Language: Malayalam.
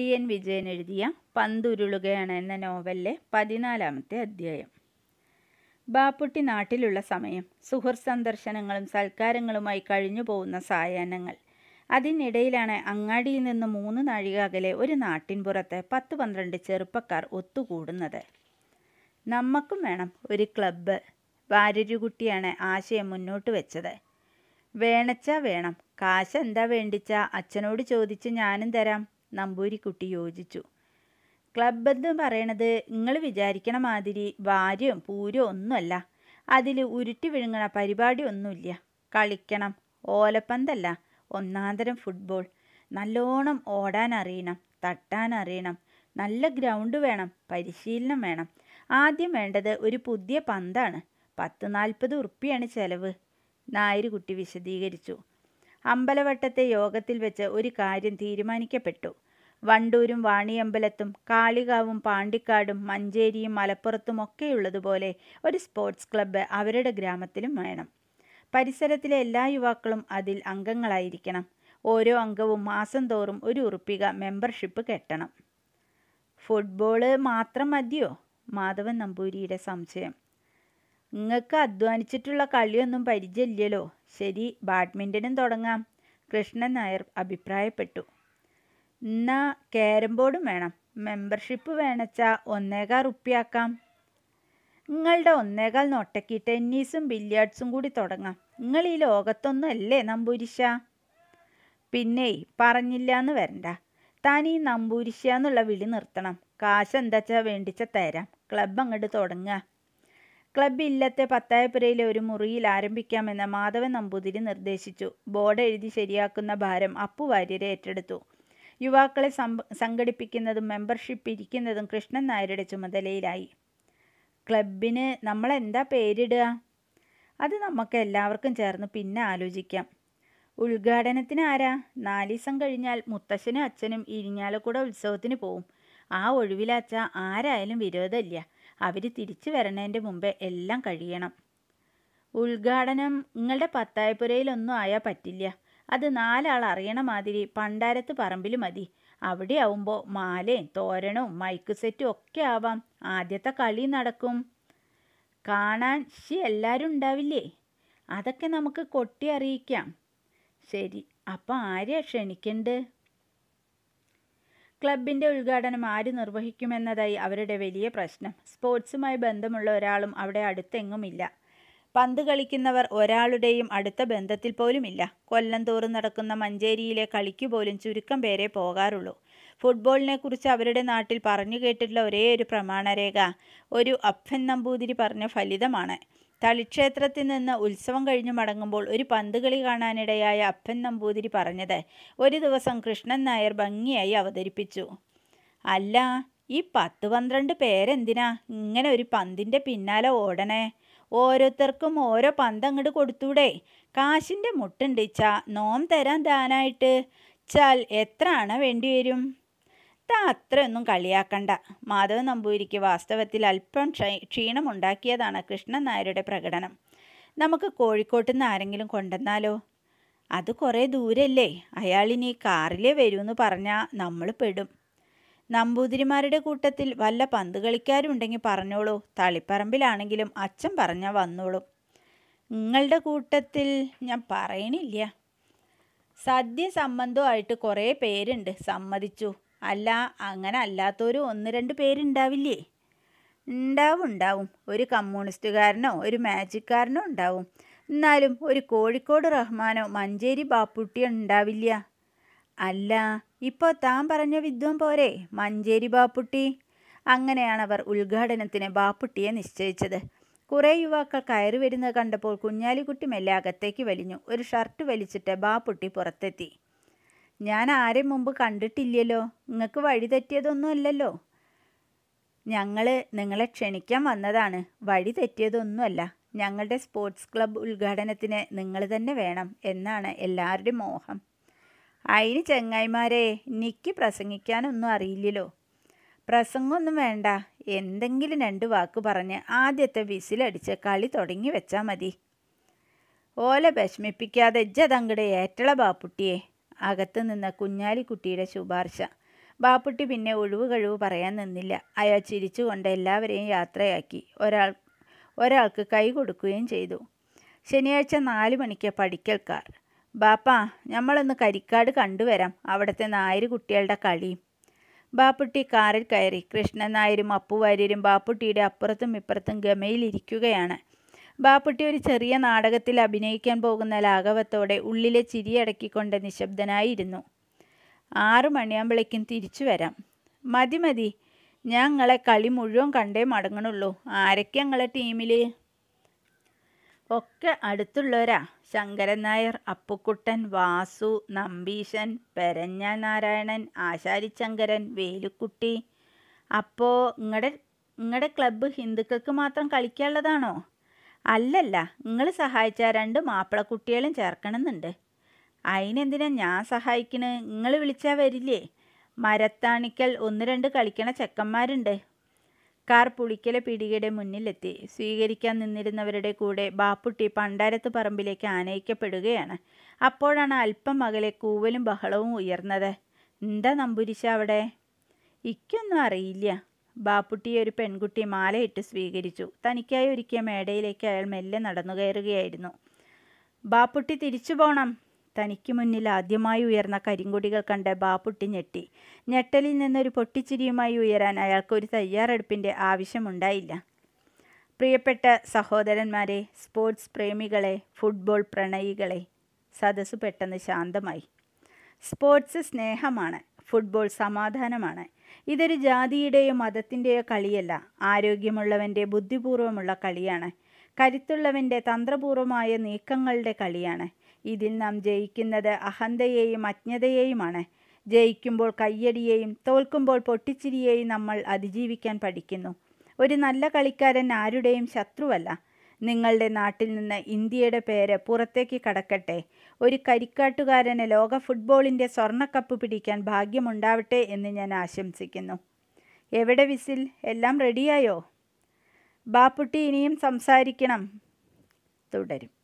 വി എൻ വിജയൻ എഴുതിയ പന്തുരുളുകയാണ് എന്ന നോവലിലെ പതിനാലാമത്തെ അധ്യായം ബാപ്പുട്ടി നാട്ടിലുള്ള സമയം സുഹൃത്ത് സന്ദർശനങ്ങളും സൽക്കാരങ്ങളുമായി കഴിഞ്ഞു പോകുന്ന സായാഹ്നങ്ങൾ അതിനിടയിലാണ് അങ്ങാടിയിൽ നിന്ന് മൂന്ന് നാഴിക അകലെ ഒരു നാട്ടിൻപുറത്ത് പത്ത് പന്ത്രണ്ട് ചെറുപ്പക്കാർ ഒത്തുകൂടുന്നത് നമ്മക്കും വേണം ഒരു ക്ലബ്ബ് വാര്യരുകുട്ടിയാണ് ആശയം മുന്നോട്ട് വെച്ചത് വേണച്ചാ വേണം കാശ് എന്താ വേണ്ടിച്ച അച്ഛനോട് ചോദിച്ച് ഞാനും തരാം നമ്പൂരിക്കുട്ടി യോജിച്ചു ക്ലബ്ബ് എന്ന് പറയണത് നിങ്ങൾ വിചാരിക്കണ മാതിരി വാര്യവും പൂരവും ഒന്നുമല്ല അതിൽ ഉരുട്ടി വിഴുങ്ങണ പരിപാടി ഒന്നുമില്ല കളിക്കണം ഓലപ്പന്തല്ല ഒന്നാന്തരം ഫുട്ബോൾ നല്ലോണം ഓടാൻ അറിയണം തട്ടാൻ അറിയണം നല്ല ഗ്രൗണ്ട് വേണം പരിശീലനം വേണം ആദ്യം വേണ്ടത് ഒരു പുതിയ പന്താണ് പത്ത് നാൽപ്പത് ഉറുപ്പിയാണ് ചെലവ് നായരുകുട്ടി വിശദീകരിച്ചു അമ്പലവട്ടത്തെ യോഗത്തിൽ വെച്ച് ഒരു കാര്യം തീരുമാനിക്കപ്പെട്ടു വണ്ടൂരും വാണിയമ്പലത്തും കാളികാവും പാണ്ടിക്കാടും മഞ്ചേരിയും മലപ്പുറത്തും ഒക്കെയുള്ളതുപോലെ ഒരു സ്പോർട്സ് ക്ലബ്ബ് അവരുടെ ഗ്രാമത്തിലും വേണം പരിസരത്തിലെ എല്ലാ യുവാക്കളും അതിൽ അംഗങ്ങളായിരിക്കണം ഓരോ അംഗവും മാസം തോറും ഒരു ഉറുപ്പിക മെമ്പർഷിപ്പ് കെട്ടണം ഫുട്ബോള് മാത്രം മതിയോ മാധവൻ നമ്പൂരിയുടെ സംശയം നിങ്ങൾക്ക് അധ്വാനിച്ചിട്ടുള്ള കളിയൊന്നും പരിചയമില്ലല്ലോ ശരി ബാഡ്മിൻ്റനും തുടങ്ങാം കൃഷ്ണൻ നായർ അഭിപ്രായപ്പെട്ടു എന്നാ ക്യാരം ബോർഡും വേണം മെമ്പർഷിപ്പ് വേണച്ചാ ഒന്നേകാൽ റുപ്യാക്കാം നിങ്ങളുടെ ഒന്നേകാൽ നൊട്ടക്കി ടെന്നീസും ബില്യാർഡ്സും കൂടി തുടങ്ങാം നിങ്ങൾ ഈ ലോകത്തൊന്നും അല്ലേ നമ്പൂരിശ പിന്നെ പറഞ്ഞില്ല എന്ന് വരണ്ട താൻ ഈ നമ്പൂരിശ എന്നുള്ള വിളി നിർത്തണം കാശ് എന്താച്ചാ വേണ്ടിച്ച തരാം ക്ലബ് അങ്ങോട്ട് തുടങ്ങുക ക്ലബ് ഇല്ലത്തെ പത്തായപ്പുരയിലെ ഒരു മുറിയിൽ ആരംഭിക്കാമെന്ന് മാധവൻ നമ്പൂതിരി നിർദ്ദേശിച്ചു ബോർഡ് എഴുതി ശരിയാക്കുന്ന ഭാരം അപ്പു വാര്യരെ ഏറ്റെടുത്തു യുവാക്കളെ സംഘടിപ്പിക്കുന്നതും മെമ്പർഷിപ്പ് ഇരിക്കുന്നതും കൃഷ്ണൻ നായരുടെ ചുമതലയിലായി ക്ലബിന് നമ്മൾ എന്താ പേരിടുക അത് നമുക്ക് എല്ലാവർക്കും ചേർന്ന് പിന്നെ ആലോചിക്കാം ഉദ്ഘാടനത്തിന് ആരാ നാലീസം കഴിഞ്ഞാൽ മുത്തശ്ശനും അച്ഛനും ഇരിഞ്ഞാലക്കുട ഉത്സവത്തിന് പോവും ആ ഒഴിവിലാച്ച ആരായാലും വിരോധമില്ല അവർ തിരിച്ചു വരണേൻ്റെ മുമ്പേ എല്ലാം കഴിയണം ഉദ്ഘാടനം നിങ്ങളുടെ പത്തായപ്പുരയിലൊന്നും ആയാൽ പറ്റില്ല അത് നാലാൾ അറിയണ മാതിരി പണ്ടാരത്ത് പറമ്പിൽ മതി അവിടെ ആവുമ്പോൾ മാലയും തോരണവും മൈക്ക് സെറ്റും ഒക്കെ ആവാം ആദ്യത്തെ കളി നടക്കും കാണാൻ ശി എല്ലാവരും ഉണ്ടാവില്ലേ അതൊക്കെ നമുക്ക് കൊട്ടി അറിയിക്കാം ശരി അപ്പം ആരെയാ ക്ഷണിക്കണ്ട് ക്ലബിൻ്റെ ഉദ്ഘാടനം ആര് നിർവഹിക്കുമെന്നതായി അവരുടെ വലിയ പ്രശ്നം സ്പോർട്സുമായി ബന്ധമുള്ള ഒരാളും അവിടെ അടുത്തെങ്ങുമില്ല പന്ത് കളിക്കുന്നവർ ഒരാളുടെയും അടുത്ത ബന്ധത്തിൽ പോലുമില്ല കൊല്ലം തോറും നടക്കുന്ന മഞ്ചേരിയിലെ കളിക്കു പോലും ചുരുക്കം പേരെ പോകാറുള്ളൂ ഫുട്ബോളിനെ കുറിച്ച് അവരുടെ നാട്ടിൽ പറഞ്ഞു കേട്ടിട്ടുള്ള ഒരേ ഒരു പ്രമാണരേഖ ഒരു അപ്പൻ നമ്പൂതിരി പറഞ്ഞ ഫലിതമാണ് തളിക്ഷേത്രത്തിൽ നിന്ന് ഉത്സവം കഴിഞ്ഞു മടങ്ങുമ്പോൾ ഒരു പന്ത് കളി കാണാനിടയായ അപ്പൻ നമ്പൂതിരി പറഞ്ഞത് ഒരു ദിവസം കൃഷ്ണൻ നായർ ഭംഗിയായി അവതരിപ്പിച്ചു അല്ല ഈ പത്ത് പന്ത്രണ്ട് പേരെന്തിനാ ഇങ്ങനെ ഒരു പന്തിൻ്റെ പിന്നാലെ ഓടണേ ഓരോരുത്തർക്കും ഓരോ പന്ത് അങ്ങോട്ട് കൊടുത്തൂടെ കാശിൻ്റെ മുട്ടുണ്ടിച്ചാ നോം തരാൻ ദാനായിട്ട് ചാൽ എത്ര അണ വേണ്ടി വരും താ അത്രയൊന്നും കളിയാക്കണ്ട മാധവ നമ്പൂരിക്ക് വാസ്തവത്തിൽ അല്പം ക്ഷീണമുണ്ടാക്കിയതാണ് കൃഷ്ണൻ നായരുടെ പ്രകടനം നമുക്ക് കോഴിക്കോട്ട് നിന്ന് ആരെങ്കിലും കൊണ്ടുവന്നാലോ അത് കുറേ ദൂരല്ലേ അയാളിനി കാറിലേ വരുമെന്ന് പറഞ്ഞാൽ നമ്മൾ പെടും നമ്പൂതിരിമാരുടെ കൂട്ടത്തിൽ വല്ല പന്ത് കളിക്കാരുണ്ടെങ്കിൽ പറഞ്ഞോളൂ തളിപ്പറമ്പിലാണെങ്കിലും അച്ഛൻ പറഞ്ഞാൽ വന്നോളും നിങ്ങളുടെ കൂട്ടത്തിൽ ഞാൻ പറയണില്ല സദ്യ സംബന്ധമായിട്ട് കുറേ പേരുണ്ട് സമ്മതിച്ചു അല്ല അങ്ങനെ അല്ലാത്തവരും ഒന്ന് രണ്ട് പേരുണ്ടാവില്ലേ ഉണ്ടാവും ഉണ്ടാവും ഒരു കമ്മ്യൂണിസ്റ്റുകാരനോ ഒരു മാജിക്കാരനോ ഉണ്ടാവും എന്നാലും ഒരു കോഴിക്കോട് റഹ്മാനോ മഞ്ചേരി ബാപ്പുട്ടിയോ ഉണ്ടാവില്ല അല്ല ഇപ്പോൾ താൻ പറഞ്ഞ വിദ്വാൻ പോരെ മഞ്ചേരി ബാപ്പുട്ടി അങ്ങനെയാണ് അവർ ഉദ്ഘാടനത്തിന് ബാപ്പുട്ടിയെ നിശ്ചയിച്ചത് കുറേ യുവാക്കൾ കയറി വരുന്നത് കണ്ടപ്പോൾ കുഞ്ഞാലിക്കുട്ടി മെല്ലെ അകത്തേക്ക് വലിഞ്ഞു ഒരു ഷർട്ട് വലിച്ചിട്ട് ബാപ്പുട്ടി പുറത്തെത്തി ഞാൻ ആരെയും മുമ്പ് കണ്ടിട്ടില്ലല്ലോ നിങ്ങൾക്ക് വഴി തെറ്റിയതൊന്നുമല്ലല്ലോ ഞങ്ങൾ നിങ്ങളെ ക്ഷണിക്കാൻ വന്നതാണ് വഴി തെറ്റിയതൊന്നുമല്ല ഞങ്ങളുടെ സ്പോർട്സ് ക്ലബ്ബ് ഉദ്ഘാടനത്തിന് നിങ്ങൾ തന്നെ വേണം എന്നാണ് എല്ലാവരുടെയും മോഹം അതിന് ചെങ്ങായിമാരെ എനിക്ക് പ്രസംഗിക്കാനൊന്നും അറിയില്ലല്ലോ പ്രസംഗമൊന്നും വേണ്ട എന്തെങ്കിലും രണ്ട് വാക്ക് പറഞ്ഞ് ആദ്യത്തെ വിസിലടിച്ച് കളി തുടങ്ങി വെച്ചാൽ മതി ഓലെ വിഷമിപ്പിക്കാതെ ജതങ്കടെ ഏറ്റള ബാപ്പുട്ടിയെ അകത്ത് നിന്ന് കുഞ്ഞാലിക്കുട്ടിയുടെ ശുപാർശ ബാപ്പുട്ടി പിന്നെ ഒഴിവ് കഴിവ് പറയാൻ നിന്നില്ല അയാൾ ചിരിച്ചുകൊണ്ട് എല്ലാവരെയും യാത്രയാക്കി ഒരാൾ ഒരാൾക്ക് കൈ കൊടുക്കുകയും ചെയ്തു ശനിയാഴ്ച നാല് മണിക്ക് പഠിക്കൽക്കാർ ബാപ്പാ ഞമ്മളൊന്ന് കരിക്കാട് കണ്ടുവരാം അവിടുത്തെ നായര് കുട്ടികളുടെ കളിയും ബാപ്പുട്ടി കാറിൽ കയറി കൃഷ്ണൻ നായരും അപ്പുവാര്യരും ബാപ്പുട്ടിയുടെ അപ്പുറത്തും ഇപ്പുറത്തും ഗമയിലിരിക്കുകയാണ് ബാപ്പുട്ടി ഒരു ചെറിയ നാടകത്തിൽ അഭിനയിക്കാൻ പോകുന്ന ലാഘവത്തോടെ ഉള്ളിലെ ചിരിയടക്കിക്കൊണ്ട് നിശബ്ദനായിരുന്നു ആറു മണിയാകുമ്പോഴേക്കും തിരിച്ചു വരാം മതി മതി ഞാൻ നിങ്ങളെ കളി മുഴുവൻ കണ്ടേ മടങ്ങണുള്ളൂ ആരൊക്കെ ഞങ്ങളെ ടീമിൽ ഒക്കെ അടുത്തുള്ളവരാ ശങ്കരൻ നായർ അപ്പുക്കുട്ടൻ വാസു നമ്പീശൻ പെരഞ്ഞാൽ നാരായണൻ ആശാരിശങ്കരൻ വേലുക്കുട്ടി അപ്പോൾ നിങ്ങളുടെ നിങ്ങളുടെ ക്ലബ്ബ് ഹിന്ദുക്കൾക്ക് മാത്രം കളിക്കാനുള്ളതാണോ അല്ലല്ല നിങ്ങൾ സഹായിച്ച രണ്ട് മാപ്പിളക്കുട്ടികളും ചേർക്കണമെന്നുണ്ട് അതിനെന്തിനാ ഞാൻ സഹായിക്കണ് നിങ്ങൾ വിളിച്ചാൽ വരില്ലേ മരത്താണിക്കൽ ഒന്ന് രണ്ട് കളിക്കണ ചെക്കന്മാരുണ്ട് കാർ പുളിക്കല പീടികയുടെ മുന്നിലെത്തി സ്വീകരിക്കാൻ നിന്നിരുന്നവരുടെ കൂടെ ബാപ്പുട്ടി പണ്ടാരത്ത് പറമ്പിലേക്ക് ആനയിക്കപ്പെടുകയാണ് അപ്പോഴാണ് അല്പം അകലെ കൂവലും ബഹളവും ഉയർന്നത് എന്താ നമ്പൂരിശ അവിടെ ഇക്കൊന്നും അറിയില്ല ബാപ്പുട്ടിയെ ഒരു പെൺകുട്ടി മാലയിട്ട് സ്വീകരിച്ചു തനിക്കായി ഒരുക്കിയ മേടയിലേക്ക് അയാൾ മെല്ലെ നടന്നു കയറുകയായിരുന്നു ബാപ്പുട്ടി തിരിച്ചു പോണം തനിക്ക് മുന്നിൽ ആദ്യമായി ഉയർന്ന കരിങ്കൊടികൾ കണ്ട് ബാപ്പുട്ടി ഞെട്ടി ഞെട്ടലിൽ നിന്നൊരു പൊട്ടിച്ചിരിയുമായി ഉയരാൻ അയാൾക്കൊരു തയ്യാറെടുപ്പിൻ്റെ ആവശ്യമുണ്ടായില്ല പ്രിയപ്പെട്ട സഹോദരന്മാരെ സ്പോർട്സ് പ്രേമികളെ ഫുട്ബോൾ പ്രണയികളെ സദസ്സ് പെട്ടെന്ന് ശാന്തമായി സ്പോർട്സ് സ്നേഹമാണ് ഫുട്ബോൾ സമാധാനമാണ് ഇതൊരു ജാതിയുടെയോ മതത്തിൻ്റെയോ കളിയല്ല ആരോഗ്യമുള്ളവൻ്റെ ബുദ്ധിപൂർവമുള്ള കളിയാണ് കരുത്തുള്ളവൻ്റെ തന്ത്രപൂർവമായ നീക്കങ്ങളുടെ കളിയാണ് ഇതിൽ നാം ജയിക്കുന്നത് അഹന്തയെയും അജ്ഞതയെയുമാണ് ജയിക്കുമ്പോൾ കയ്യടിയെയും തോൽക്കുമ്പോൾ പൊട്ടിച്ചിരിയെയും നമ്മൾ അതിജീവിക്കാൻ പഠിക്കുന്നു ഒരു നല്ല കളിക്കാരൻ ആരുടെയും ശത്രുവല്ല നിങ്ങളുടെ നാട്ടിൽ നിന്ന് ഇന്ത്യയുടെ പേര് പുറത്തേക്ക് കടക്കട്ടെ ഒരു കരിക്കാട്ടുകാരന് ലോക ഫുട്ബോളിൻ്റെ സ്വർണ്ണക്കപ്പ് പിടിക്കാൻ ഭാഗ്യമുണ്ടാവട്ടെ എന്ന് ഞാൻ ആശംസിക്കുന്നു എവിടെ വിസിൽ എല്ലാം റെഡിയായോ ബാപ്പുട്ടി ഇനിയും സംസാരിക്കണം തുടരും